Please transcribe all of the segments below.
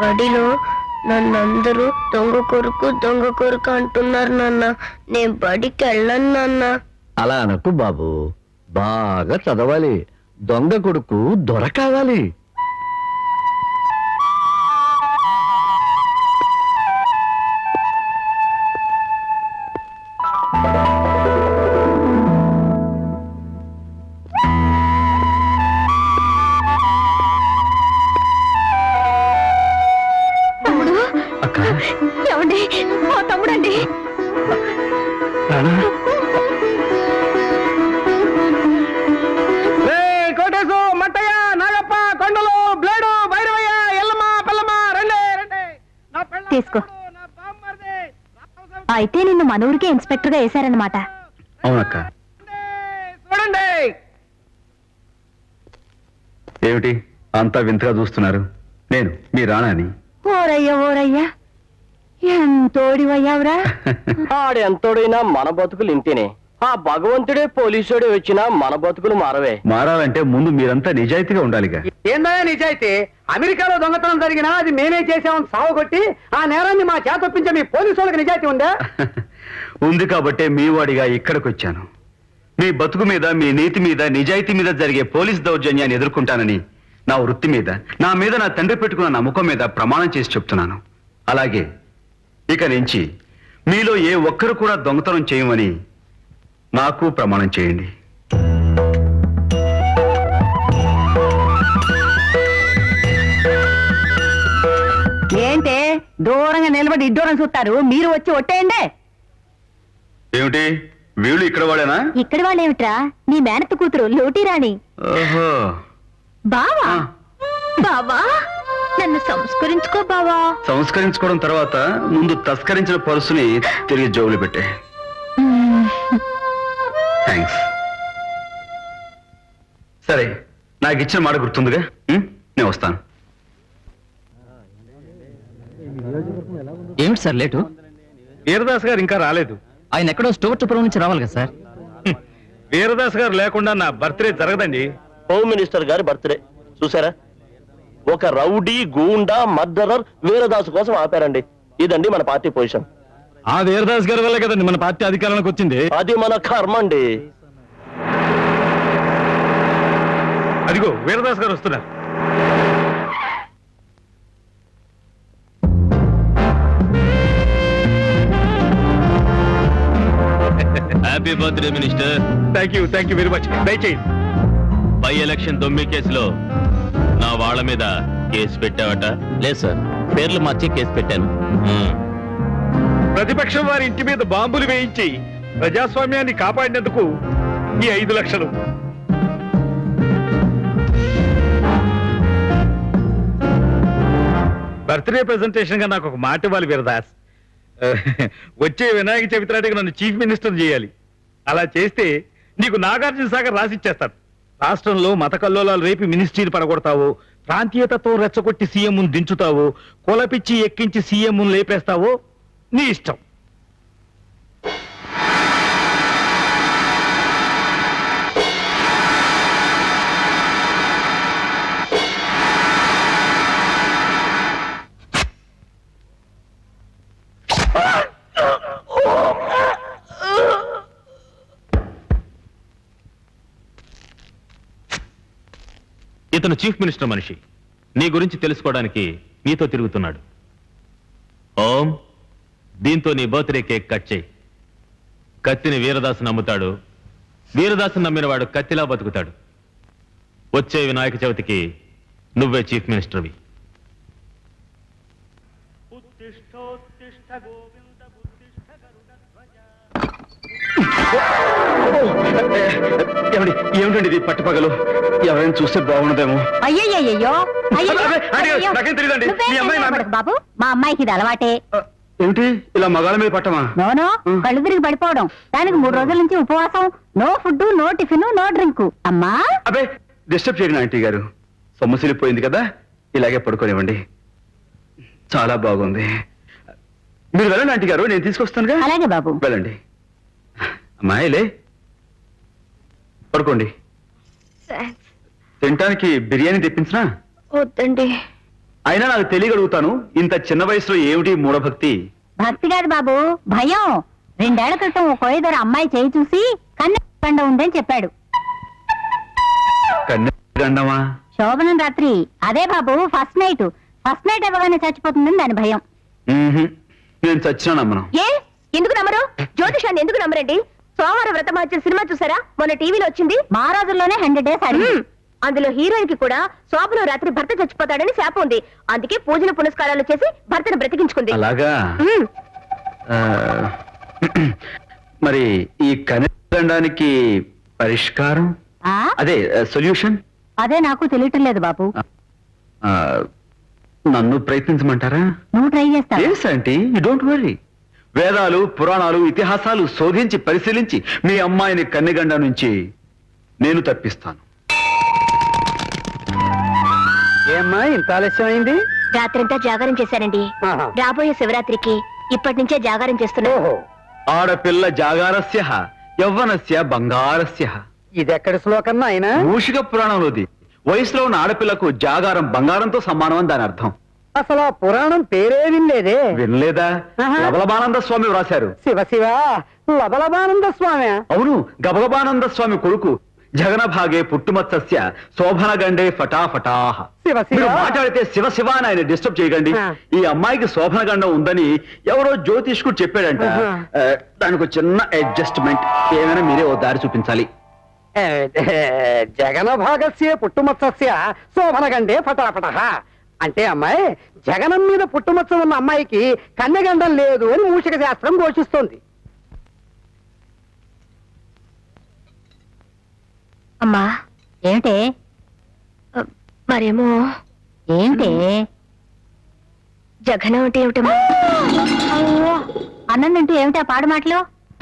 బడిలో నన్ను అందరూ దొంగ కొరుకు దొంగ కొరుకు అంటున్నారు నాన్న నేను బడికి వెళ్ళను నాన్న అలా అనకు బాబు బాగా చదవాలి దొంగ కొడుకు దొర కావాలి తమ్ముడు అక్క ఏమండి మా తమ్ముడండి రానా? కోటేశు మట్టయ్య నాగప్ప కొండలు బ్లేడు భైరవయ్య ఎల్లమ్మ పిల్లమ్మ రండి రండి నా పెళ్ళాం తీసుకో. తమ్ముడు, నా బామ్మర్ది, రామస్వామి అయితే నిన్ను మన ఊరికే ఇన్స్పెక్టర్ గా వేశారనమాట అవునక్క చూడండి ఏమిటి అంతా వింతగా చూస్తున్నారు నేను మీ రాణాని ఓరయ్యా ఓరయ్యా ఎంతోడివయ్యావురా ఆడు ఎంతోడైనా మన బతుకులు ఇంతేనే ఆ భగవంతుడే పోలీసుడే వచ్చినా మన బతుకులు మారవే మారాలంటే ముందు మీరంతా నిజాయితీగా ఉండాలిగా ఏందయ్యా నిజాయితీ అమెరికాలో దొంగతనం జరిగినా అది మేమే చేసామని సావగొట్టి ఆ నేరాన్ని మా చేతొప్పించే మీ పోలీసు వాళ్ళకి నిజాయితీ ఉందా ఉంది కాబట్టే మీ వాడిగా ఇక్కడికి వచ్చాను మీ బతుకు మీద మీ నీతి మీద నిజాయితీ మీద జరిగే పోలీస్ దౌర్జన్యాన్ని ఎదుర్కొంటానని నా వృత్తి మీద నా మీద నా తండ్రి పెట్టుకున్న నమ్మకం మీద ప్రమాణం చేసి చెప్తున్నాను అలాగే ఇక నుంచి మీలో ఏ ఒక్కరు కూడా దొంగతనం చేయమని నాకు ప్రమాణం చేయండి ఏంటే దూరంగా నిలబడి ఇడ్డూరం చూస్తారు మీరు వచ్చి ఒట్టేయండి ఏమిటి వీళ్ళు ఇక్కడ వాడేనా ఇక్కడ వాళ్ళేమిట్రా నీ మేనత్త కూతురు లూటీ రాణి ఓహో బావా ఆ. బావా నన్ను సంస్కరించుకో బావా సంస్కరించుకోవడం తర్వాత ముందు తస్కరించిన పర్సుని తిరిగి జోబులు పెట్టే థ్యాంక్స్ సరే నాకు ఇచ్చిన మాట గుర్తుందిగా ఉం? నేను వస్తాను ఏమిటి సార్ లేటు వీరదాస్ గారు ఇంకా రాలేదు ఆయన ఎక్కడో స్టోర్టుపురం నుంచి రావాలి కదా సార్ వీరదాస్ గారు లేకుండా నా బర్త్డే జరగదండి హోమ్ మినిస్టర్ గారి బర్త్డే చూసారా ఒక రౌడీ గూండా మర్డరర్ వీరదాసు కోసం ఆపారండి ఇదండి మన పార్టీ పొజిషన్ ఆ వీరదాస్ గారి వల్ల కదండి మన పార్టీ అధికారంలోకి వచ్చింది అది మన కర్మ అండి అదిగో వీరదాస్ గారు వస్తున్నారు happy birthday minister thank you thank you very much దయచేయండి బై ఎలక్షన్ దొమ్మి కేసులో నా వాళ్ళ మీద కేసు పెట్టావట లేదు సార్ పేర్లు మార్చి కేసు పెట్టాను మ్మ్. ప్రతిపక్షం వారి ఇంటి మీద బాంబులు వేయించి ప్రజాస్వామ్యాన్ని కాపాడినందుకు ఈ ఐదు లక్షలు బర్త్డే ప్రెజెంటేషన్ గా నాకు ఒక మాట ఇవ్వాలి వీరదాస్ వచ్చే వినాయక చవితి నాటికి నన్ను చీఫ్ మినిస్టర్ చేయాలి అలా చేస్తే నీకు నాగార్జున సాగర్ రాసిచ్చేస్తాను రాష్ట్రంలో మత కల్లోలాలు రేపి మినిస్ట్రీలు పడగొడతావు ప్రాంతీయతత్వం రెచ్చగొట్టి సీఎం దించుతావు కులపిచ్చి ఎక్కించి సీఎం లేపేస్తావో నీ ఇష్టం ఇతను చీఫ్ మినిస్టర్ మనిషి నీ గురించి తెలుసుకోవడానికి నీతో తిరుగుతున్నాడు ఓం దీంతో నీ బర్త్డే కేక్ కట్ చేయి కత్తిని వీరదాసు నమ్ముతాడు వీరదాసు నమ్మినవాడు కత్తిలా బతుకుతాడు వచ్చే వినాయక చవితికి నువ్వే చీఫ్ మినిస్టర్వి ఏమండి ఏమిటండి ఇది పట్టుపగలు ఎవరైనా చూస్తే బాగుండదేమో అయ్యయ్యో అదే, అదే, నాకేం తెలియదండి. మీ అమ్మాయి నా- బాబు మా అమ్మాయికి ఇది అలవాటే ఆ, ఏమిటి ఇలా మగాళ్ళ మీద పట్టమా నోనో కళ్ళు తిరిగి పడిపోవడం దానికి మూడు రోజుల నుంచి ఉపవాసం no food no tiffin no drink అమ్మా అబే డిస్టర్బ్ చేయను ఆంటీ గారు సొమ్మసిలిపోయింది కదా ఇలాగే పడుకోనివ్వండి చాలా బాగుంది మీరు వెళ్ళండి ఆంటీ గారు నేను తీసుకొస్తానుగా అలాగే బాబు వెళ్ళండి అమ్మాయిలే పడుకోండి తినటానికి బిర్యానీ తెప్పించినా వద్దండి అయినా నాకు తెలియగలుగుతాను ఇంత చిన్న వయసులో ఏమిటి మూఢభక్తి భక్తి కాదు బాబు భయం రెండేళ్ల క్రితం ఒక కోయిదొర అమ్మాయి చేయి చూసి కన్ను ఉందని చెప్పాడు కన్నెగండమా శోభనం రాత్రి అదే బాబు ఫస్ట్ నైట్ ఫస్ట్ నైట్ అవ్వగానే చచ్చిపోతుందని దాని భయం మ్మ్హ్. నేను చచ్చినా నమ్మను ఏ ఎందుకు నమ్మరు జ్యోతిషాన్ని ఎందుకు నమ్మరండి సోమవారం వ్రతమార్చిన సినిమా చూసారా మొన్న టీవీలో వచ్చింది మా రోజుల్లోనే హండ్రెడ్ డేస్ అడిగి మ్మ్. అందులో హీరోయిన్ కి కూడా శోభలో రాత్రి భర్త చచ్చిపోతాడని శాపం ఉంది అందుకే పూజలు పునస్కారాలు చేసి భర్తను బ్రతికించుకుంది అలాగా మ్మ్. ఆ, మరి ఈ కన్నెగండానికి పరిష్కారం ఆ? అదే సొల్యూషన్ అదే నాకు తెలియటం లేదు బాబు నన్ను ప్రయత్నించమంటారా నువ్వు ట్రై చేస్తావు yes aunty you don't worry వేదాలు పురాణాలు ఇతిహాసాలు శోధించి పరిశీలించి మీ అమ్మాయిని కన్నెగండ నుంచి నేను తప్పిస్తాను ఏమ్మా ఇంత ఆలస్యమైంది రాత్రంతా జాగారం చేశానండి ఆహా. రాబోయే శివరాత్రికి ఇప్పటి నుంచే జాగారం చేస్తున్నా ఓహో ఆడపిల్ల జాగారస్య యవ్వనస్య బంగారస్య ఇది ఎక్కడి శ్లోకం ఆయన మూషిక పురాణంలోది వయసులో ఉన్న ఆడపిల్లకు జాగారం బంగారంతో సమానం అని దాని అర్థం అసలు ఆ పురాణం పేరే వినలేదే వినలేదా ఆహా. లబలబానంద స్వామి వ్రాశారు శివ శివ లబలబానంద స్వామి అవును గబగబానంద స్వామి కొడుకు జగనభాగే పుట్టుమత్సస్య శోభనగండే ఫటాఫటాహ శివ శివ. మీరు మాట్లాడితే శివ శివ అని ఆయన డిస్టర్బ్ చేయకండి ఆ. ఈ అమ్మాయికి శోభనగండం ఉందని ఎవరో జ్యోతిష్కుడు చెప్పాడంట ఆహా. ఆ, దానికి ఒక చిన్న అడ్జస్ట్మెంట్ ఏమైనా మీరే ఓ దారి చూపించాలి ఏ, ఏ, జగన భాగస్య పుట్టుమత్సస్య శోభనగండే ఫటాఫట అంటే అమ్మాయి జగనం మీద పుట్టుమచ్చ ఉన్న అమ్మాయికి కన్యగండం లేదు అని మూషిక శాస్త్రం ఘోషిస్తోంది అమ్మా ఏమిటే మరేమో ఏమిటే జగనం అంటే ఏమిటమ్మా అన్నంటూ ఏమిటా పాడు మాటలు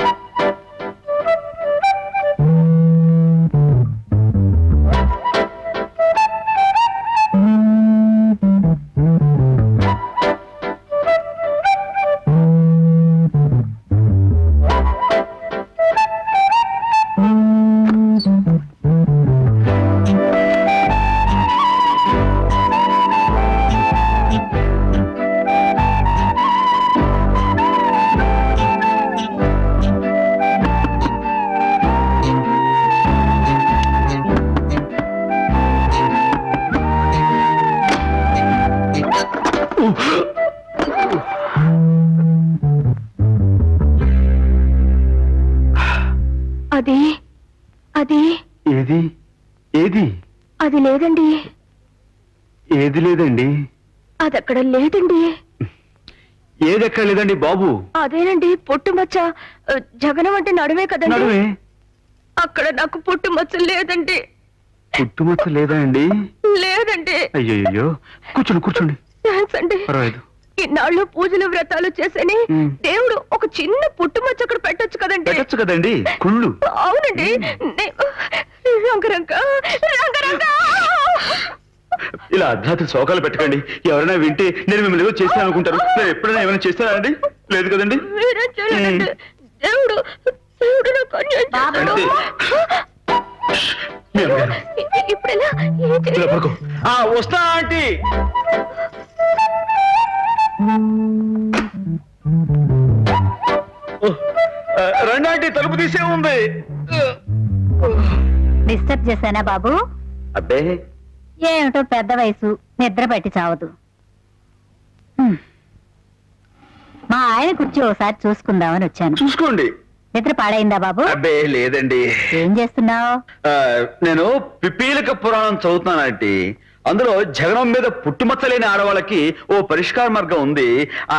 అది అది ఏది ఏది అది లేదండి ఏది లేదండి అది అక్కడ లేదండి ఏది ఎక్కడ లేదండి బాబు అదేనండి పుట్టుమచ్చ ఆ, జగనం అంటే నడుమే కదండి నడువే అక్కడ నాకు పుట్టుమచ్చ లేదండి పుట్టుమచ్చ లేదా అండి లేదండి అయ్యో కూర్చోండి కూర్చోండి థ్యాంక్స్ అండి పర్వాలేదు ఇన్నాళ్ళు పూజలు వ్రతాలు చేసని మ్. దేవుడు ఒక చిన్న పుట్టుమచ్చ అక్కడ పెట్టొచ్చు కదండి పెట్టచ్చు కదండి కుళ్ళు అవునండి నే- రంగరంగ రంగరంగ ఇలా అర్ధరాత్రి శోకాలు పెట్టకండి ఎవరైనా వింటే నేను మిమ్మల్ని ఏదో చేస్తాను అనుకుంటారు నేను ఎప్పుడైనా ఏమైనా చేస్తానండి లేదు కదండి మీరే చూడండి దేవుడు దేవుడు నాకు అన్యాయం చేశాడు. అంటే మీ అమ్మగారు ఇ- ఇప్పుడు ఎలా ఏం ఇలా చేయాలి? పడుకో ఆ వస్తా ఆంటీ ఓ, ఆ, రండి ఆంటీ తలుపు తీసే ఉంది డిస్టర్బ్ చేశానా బాబు అబ్బే ఏమిటో పెద్ద వయసు నిద్ర పట్టి చావదు హ్మ్. మా ఆయన కుర్చీ ఓసారి చూసుకుందామని వచ్చాను చూసుకోండి నిద్ర పాడైందా బాబు అబ్బే లేదండి ఏం చేస్తున్నావు ఆ, నేను పిపీలక పురాణం చదువుతున్నాను ఆంటీ అందులో జగనం మీద పుట్టుమచ్చలేని ఆడవాళ్ళకి ఓ పరిష్కార మార్గం ఉంది ఆ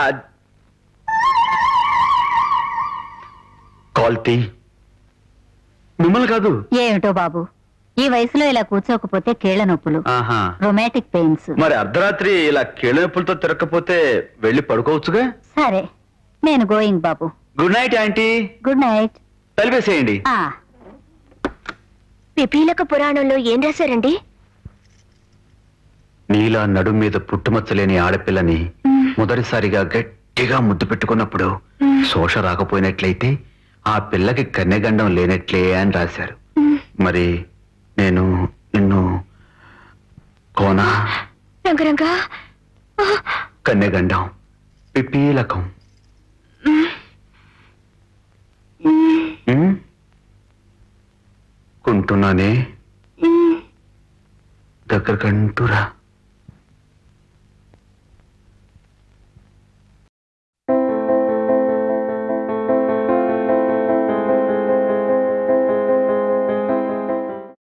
కాల్తీ మిమ్మల్ని కాదు ఏమిటో బాబు ఈ వయసులో ఇలా కూర్చోకపోతే కీళ్ల నొప్పులు ఆహా రొమాటిక్ పెయిన్స్ మరి అర్ధరాత్రి ఇలా కీళ్ళ నొప్పులతో తిరగకపోతే వెళ్ళి పడుకోవచ్చుగా సరే నేను గోయింగ్ బాబు good night aunty good night తలిపేసేయండి ఆ పిపీలక పురాణంలో ఏం రాశారండి నీలా నడుం మీద పుట్టుమచ్చలేని ఆడపిల్లని మొదటిసారిగా గట్టిగా ముద్దు పెట్టుకున్నప్పుడు శోష రాకపోయినట్లయితే ఆ పిల్లకి కన్నెగండం లేనట్లే అని రాశారు మరి నేను నిన్ను కోనా రంగరంగ కన్నెగండం పిపీలకం ఉమ్? కుంటున్నానే దగ్గరకంటూరా